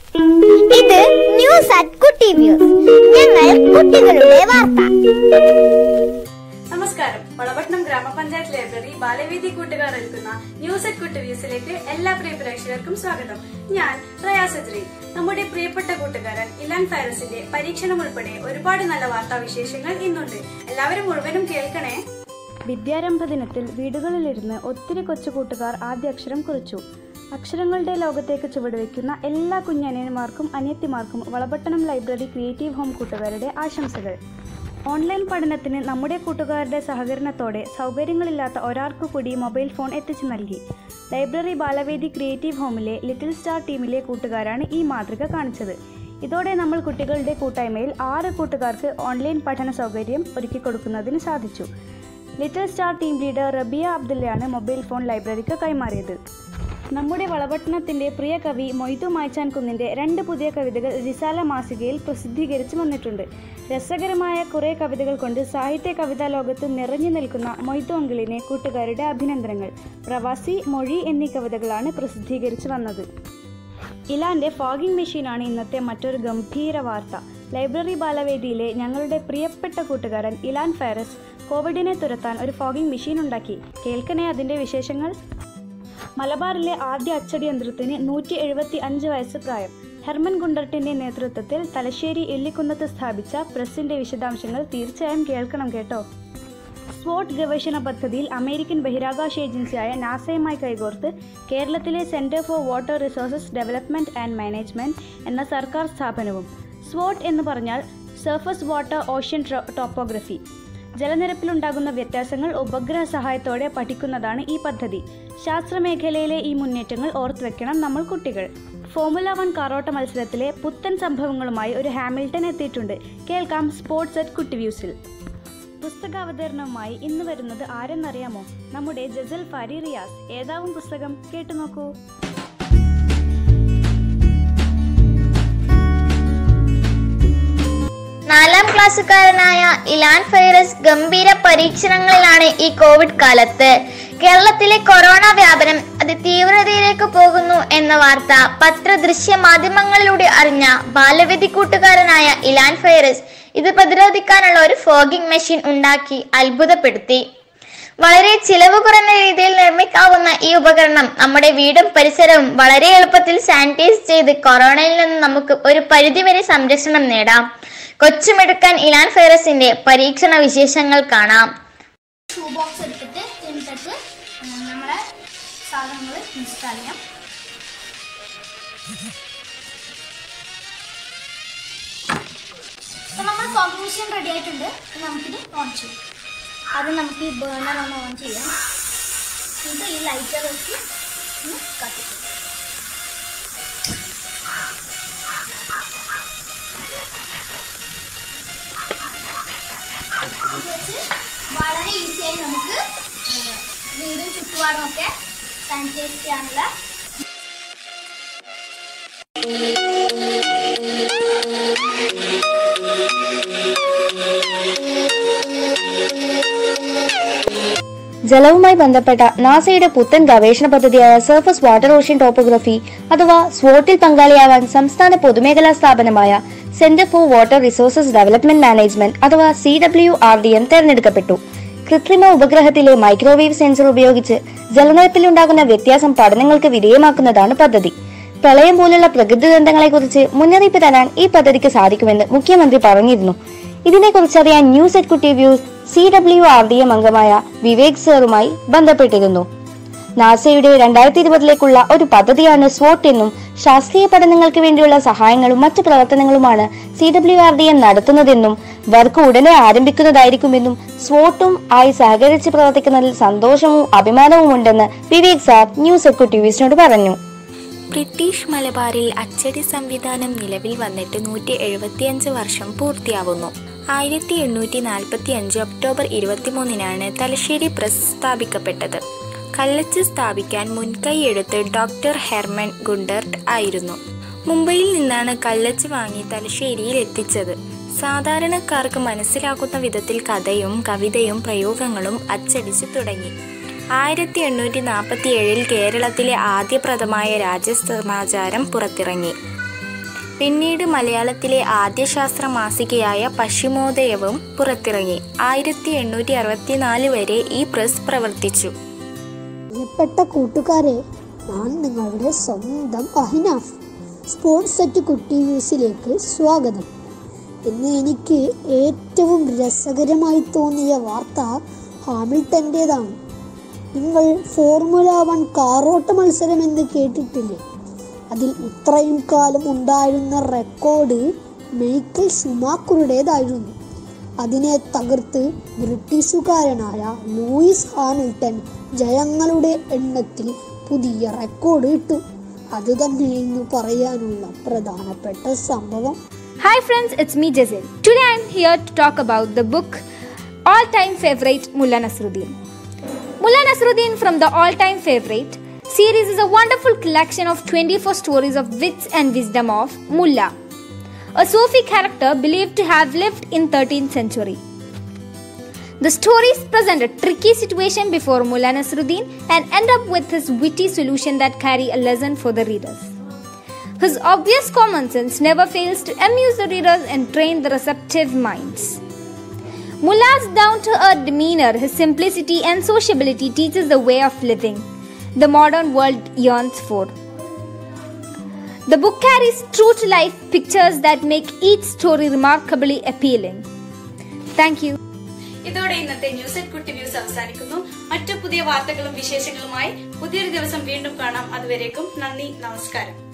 ഇത് news at കുട്ടി views ഞങ്ങൾ കുട്ടികളുടെ വാർത്ത നമസ്കാരം വളപട്ടണം ഗ്രാമപഞ്ചായത്ത് ലൈബ്രറി ബാലവേദി കൂട്ടുകാർ ഒരുക്കുന്ന ന്യൂസ് അറ്റ് കുട്ടി വ്യൂസിലേക്ക് എല്ലാ പ്രിയ പ്രേക്ഷകർക്കും സ്വാഗതം ഞാൻ പ്രയാസജ്രി നമ്മുടെ പ്രിയപ്പെട്ട കൂട്ടുകാരൻ ഇലാൻ ഫൈറസിന്റെ പരീക്ഷണം ഉൾപ്പെടെ ഒരുപാട് നല്ല വാർത്താ വിശേഷങ്ങൾ ഇന്നുണ്ട് എല്ലാവരും മുഴുവനും കേൾക്കണേ വിദ്യാരംഭ ദിനത്തിൽ വീടുകളിലിരുന്ന് ഒത്തിരി കൊച്ചു കൂട്ടുകാർ ആദ്യ അക്ഷരം കുറിച്ചു അക്ഷരങ്ങളുടെ ലോകത്തേക്ക് ചുവടുവെക്കുന്ന എല്ലാ കുഞ്ഞനിയന്മാർക്കും അനിയത്തിമാർക്കും വളപട്ടണം ലൈബ്രറി ക്രിയേറ്റീവ് ഹോം കൂട്ടുകാരുടെ ആശംസകൾ ഓൺലൈൻ പഠനത്തിന് നമ്മുടെ കൂട്ടുകാരുടെ സഹകരണത്തോടെ സൗകര്യങ്ങളില്ലാത്ത ഒരാൾക്കു കൂടി മൊബൈൽ ഫോൺ എത്തിച്ചു നൽകി ലൈബ്രറി ബാലവേദി ക്രിയേറ്റീവ് ഹോമിലെ ലിറ്റിൽ സ്റ്റാർ ടീമിലെ കൂട്ടുകാരാണ് ഈ മാതൃക കാണിച്ചത് ഇതോടെ നമ്മൾ കുട്ടികളുടെ കൂട്ടായ്മയിൽ ആറ് കൂട്ടുകാർക്ക് ഓൺലൈൻ പഠന സൗകര്യം ഒരുക്കി കൊടുക്കുന്നതിന് സാധിച്ചു little star team leader Rabiya അബ്ദുള്ളയാണ് മൊബൈൽ ഫോൺ ലൈബ്രറിക്ക് കൈമാറിയത് നമ്മുടെ വളപട്ടണത്തിന്റെ പ്രിയ കവി മൊയ്തു മായ്ച്ചാൻ കുന്നിന്റെ രണ്ട് പുതിയ കവിതകൾ റിസാല മാസികയിൽ പ്രസിദ്ധീകരിച്ചു വന്നിട്ടുണ്ട് രസകരമായ കുറേ കവിതകൾ കൊണ്ട് സാഹിത്യ കവിതാ ലോകത്ത് നിറഞ്ഞു നിൽക്കുന്ന മൊയ്തു അങ്കിളിനെ കൂട്ടുകാരുടെ അഭിനന്ദനങ്ങൾ പ്രവാസി മൊഴി എന്നീ കവിതകളാണ് പ്രസിദ്ധീകരിച്ചു വന്നത് ഇലാന്റെ ഫോഗിംഗ് മെഷീനാണ് ഇന്നത്തെ മറ്റൊരു ഗംഭീര വാർത്ത ലൈബ്രറി ബാലവേദിയിലെ ഞങ്ങളുടെ പ്രിയപ്പെട്ട കൂട്ടുകാരൻ ഇലാൻ ഫാരസ് കോവിഡിനെ തുരത്താൻ ഒരു ഫോഗിംഗ് മെഷീൻ ഉണ്ടാക്കി കേൾക്കണേ അതിന്റെ വിശേഷങ്ങൾ മലബാറിലെ ആദ്യ അച്ചടി യന്ത്രത്തിന് നൂറ്റി എഴുപത്തി അഞ്ച് വയസ്സ് പ്രായം ഹെർമൻ ഗുണ്ടർട്ടിന്റെ നേതൃത്വത്തിൽ തലശ്ശേരി എല്ലിക്കുന്നത്ത് സ്ഥാപിച്ച പ്രസിന്റെ വിശദാംശങ്ങൾ തീർച്ചയായും കേൾക്കണം കേട്ടോ സ്വോട്ട് ഗവേഷണ പദ്ധതിയിൽ അമേരിക്കൻ ബഹിരാകാശ ഏജൻസിയായ നാസയുമായി കൈകോർത്ത് കേരളത്തിലെ centre for water resources development and management എന്ന സർക്കാർ സ്ഥാപനവും സ്വോട്ട് എന്ന് പറഞ്ഞാൽ സർഫസ് വാട്ടർ ഓഷ്യൻ ടോപ്പോഗ്രഫി ജലനിരപ്പിലുണ്ടാകുന്ന വ്യത്യാസങ്ങൾ ഉപഗ്രഹ സഹായത്തോടെ പഠിക്കുന്നതാണ് ഈ പദ്ധതി ശാസ്ത്രമേഖലയിലെ ഈ മുന്നേറ്റങ്ങൾ ഓർത്തുവെക്കണം നമ്മൾ കുട്ടികൾ ഫോമുല വൺ കാറോട്ട മത്സരത്തിലെ പുത്തൻ സംഭവങ്ങളുമായി ഒരു ഹാമിൽട്ടൺ എത്തിയിട്ടുണ്ട് കേൾക്കാം സ്പോർട്സ് അറ്റ് കുട്ടി വ്യൂസിൽ പുസ്തകാവതരണവുമായി ഇന്ന് വരുന്നത് ആരെന്നറിയാമോ നമ്മുടെ ജസൽ ഫാരി റിയാസ് ഏതാവും പുസ്തകം കേട്ടു നോക്കൂ നാലാം ക്ലാസ്സുകാരനായ ഇലാൻ ഫൈറസ് ഗംഭീര പരീക്ഷണങ്ങളിലാണ് ഈ കോവിഡ് കാലത്ത് കേരളത്തിലെ കൊറോണ വ്യാപനം അതിതീവ്രതയിലേക്ക് പോകുന്നു എന്ന വാർത്ത പത്ര ദൃശ്യ മാധ്യമങ്ങളിലൂടെ അറിഞ്ഞ ബാലവേദി കൂട്ടുകാരനായ ഇലാൻ ഫൈറസ് ഇത് പ്രതിരോധിക്കാനുള്ള ഒരു ഫോഗിംഗ് മെഷീൻ ഉണ്ടാക്കി അത്ഭുതപ്പെടുത്തി വളരെ ചിലവ് കുറഞ്ഞ രീതിയിൽ നിർമ്മിക്കാവുന്ന ഈ ഉപകരണം നമ്മുടെ വീടും പരിസരവും വളരെ എളുപ്പത്തിൽ സാനിറ്റൈസ് ചെയ്ത് കൊറോണയിൽ നിന്ന് നമുക്ക് ഒരു പരിധിവരെ സംരക്ഷണം നേടാം കൊച്ചുമെടുക്കാൻ ഇലാൻ ഫൈറസിന്റെ പരീക്ഷണ വിശേഷങ്ങൾ കാണാം ഷൂ ബോക്സ് എടുത്തിട്ട് എന്നിട്ട് നമ്മളെ സാധനങ്ങൾ ഇൻസ്റ്റാൾ ചെയ്യാം അപ്പോൾ നമ്മൾ ഫോഗ് മെഷീൻ റെഡി ആയിട്ടുണ്ട് ഇനി നമുക്കിത് ഓൺ ചെയ്യാം അത് നമുക്ക് ഈ ബേണർ ഒന്ന് ഓൺ ചെയ്യാം എന്നിട്ട് ഈ ലൈറ്റർ വെച്ച് ഒന്ന് കത്തിക്കും ഇത് വെച്ച് വളരെ ഈസിയായി നമുക്ക് ഏഹ്, വീടും ചുറ്റുപാടും ഒക്കെ സാനിറ്റൈസ് ചെയ്യാനുള്ള ജലവുമായി ബന്ധപ്പെട്ട നാസയുടെ പുത്തൻ ഗവേഷണ പദ്ധതിയായ സർഫസ് വാട്ടർ ഓഷ്യൻ ടോപ്പോഗ്രഫി അഥവാ സ്വോട്ടിൽ പങ്കാളിയാവാൻ സംസ്ഥാന പൊതുമേഖലാ സ്ഥാപനമായ centre for water resources development management അഥവാ C W R D M തെരഞ്ഞെടുക്കപ്പെട്ടു കൃത്രിമ ഉപഗ്രഹത്തിലെ മൈക്രോവേവ് സെൻസർ ഉപയോഗിച്ച് ജലനിരപ്പിലുണ്ടാകുന്ന വ്യത്യാസം പഠനങ്ങൾക്ക് വിധേയമാക്കുന്നതാണ് പദ്ധതി പ്രളയം പോലുള്ള പ്രകൃതി ദുരന്തങ്ങളെക്കുറിച്ച് മുന്നറിയിപ്പ് തരാൻ ഈ പദ്ധതിക്ക് സാധിക്കുമെന്ന് മുഖ്യമന്ത്രി പറഞ്ഞിരുന്നു ഇതിനെക്കുറിച്ച് അറിയാൻ news executive views C W R D M അംഗമായ വിവേക് സാറുമായി ബന്ധപ്പെട്ടിരുന്നു നാസയുടെ രണ്ടായിരത്തി ഇരുപതിലേക്കുള്ള ഒരു പദ്ധതിയാണ് സ്വോട്ട് എന്നും ശാസ്ത്രീയ പഠനങ്ങൾക്ക് വേണ്ടിയുള്ള സഹായങ്ങളും മറ്റു പ്രവർത്തനങ്ങളുമാണ് C W R D M നടത്തുന്നതെന്നും വർക്ക് ഉടനെ ആരംഭിക്കുന്നതായിരിക്കുമെന്നും സ്വോട്ടും ആയി സഹകരിച്ച് പ്രവർത്തിക്കുന്നതിൽ സന്തോഷവും അഭിമാനവും ഉണ്ടെന്ന് വിവേക് സാർ ന്യൂസ് എക്യൂട്ടീവ്സിനോട് പറഞ്ഞു ബ്രിട്ടീഷ് മലബാറിൽ അച്ചടി സംവിധാനം നിലവിൽ വന്നിട്ട് നൂറ്റി എഴുപത്തിയഞ്ച് വർഷം പൂർത്തിയാവുന്നു ആയിരത്തി എണ്ണൂറ്റി നാൽപ്പത്തി അഞ്ച് ഒക്ടോബർ ഇരുപത്തിമൂന്നിനാണ് തലശ്ശേരി പ്രസ് സ്ഥാപിക്കപ്പെട്ടത് കല്ലച്ച് സ്ഥാപിക്കാൻ മുൻകൈയെടുത്ത് ഡോക്ടർ ഹെർമൻ ഗുണ്ടർട്ട് ആയിരുന്നു മുംബൈയിൽ നിന്നാണ് കല്ലച്ച് വാങ്ങി തലശ്ശേരിയിൽ എത്തിച്ചത് സാധാരണക്കാർക്ക് മനസ്സിലാക്കുന്ന വിധത്തിൽ കഥയും കവിതയും പ്രയോഗങ്ങളും അച്ചടിച്ചു തുടങ്ങി ആയിരത്തി എണ്ണൂറ്റി നാൽപ്പത്തി ഏഴിൽ കേരളത്തിലെ ആദ്യ പ്രഥമായ രാജസമാചാരം പുറത്തിറങ്ങി പിന്നീട് മലയാളത്തിലെ ആദ്യ ശാസ്ത്ര മാസികയായ പശ്ചിമോദയവും പുറത്തിറങ്ങി ആയിരത്തി എണ്ണൂറ്റി അറുപത്തിനാല് വരെ ഈ പ്രസ് പ്രവർത്തിച്ചു പ്രിയപ്പെട്ട കൂട്ടുകാരെ ഞാൻ നിങ്ങളുടെ സ്വന്തം അഹിനാഫ് സ്പോർട്സ് സെറ്റ് കുട്ടി ന്യൂസിലേക്ക് സ്വാഗതം ഇന്ന് എനിക്ക് ഏറ്റവും രസകരമായി തോന്നിയ വാർത്ത ഹാമിൽട്ടൻ്റേതാണ് നിങ്ങൾ ഫോർമുല വൺ കാറോട്ട മത്സരം എന്ന് കേട്ടിട്ടില്ലേ അതിൽ ഇത്രയും കാലം ഉണ്ടായിരുന്ന റെക്കോർഡ് മൈക്കിൾ ഷുമാക്കറുടേതായിരുന്നു അതിനെ തകർത്ത് ബ്രിട്ടീഷുകാരനായ ലൂയിസ് ഹാമിൽട്ടൺ ജയങ്ങളുടെ എണ്ണത്തിൽ പുതിയ റെക്കോർഡ് ഇട്ടു അത് തന്നെ ഇന്ന് പറയാനുള്ള പ്രധാനപ്പെട്ട സംഭവം Hi friends, it's me Jazil. Today I'm here to talk about the book All Time Favorite Mulla Nasruddin. Mulla Nasruddin from the All Time Favorite series is a wonderful collection of 24 stories of wits and wisdom of Mulla, a Sufi character believed to have lived in 13th century. The stories present a tricky situation before Mulla Nasruddin and end up with his witty solution that carry a lesson for the readers. His obvious common sense never fails to amuse the readers and train the receptive minds. Mullah's down to earth demeanor, his simplicity and sociability teaches the way of living the modern world yearns for. The book carries true to life pictures that make each story remarkably appealing. Thank you. ഇതോടെ ഇന്നത്തെ news at കുട്ടി views അവസാനിക്കുന്നു മറ്റു പുതിയ വാർത്തകളും വിശേഷങ്ങളുമായി പുതിയൊരു ദിവസം വീണ്ടും കാണാം അതുവരേക്കും നന്ദി നമസ്കാരം